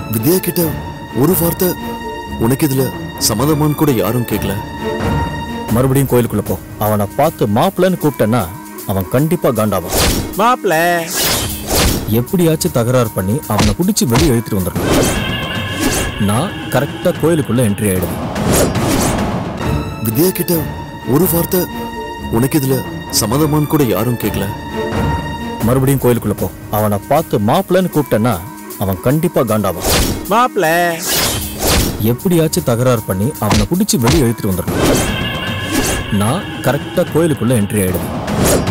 வித்யா கிட்ட ஒரு வார்த்தை உனக்கு இதுல சம்மதமான்னு கூட யாரும் கேட்கல மறுபடியும் கோயிலுக்குள்ள போ அவனை பார்த்து மாப்பிள்ளைன்னு கூப்பிட்டேன்னா அவன் கண்டிப்பா காண்டாவான் மாப்பிள எப்படியாச்சும் தகராறு பண்ணி அவனை பிடிச்சி வெளியே இழுத்துட்டு வந்துடணும் நான் கரெக்டா கோயிலுக்குள்ள என்ட்ரி ஆயிடுவேன் வித்யா கிட்ட ஒரு வார்த்தை உனக்கு இதுல சம்மதமான்னு கூட யாரும் கேட்கல மறுபடியும் கோயிலுக்குள்ள போ அவனை பார்த்து மாப்பிள்ளைன்னு கூப்பிட்டேன்னா அவன் கண்டிப்பா காண்டாவான் மாப்பிள எப்படியாச்சும் தகராறு பண்ணி அவனை பிடிச்சி வெளியே இழுத்துட்டு வந்துடணும் நான் கரெக்டா கோயிலுக்குள்ள என்ட்ரி ஆயிடுவேன்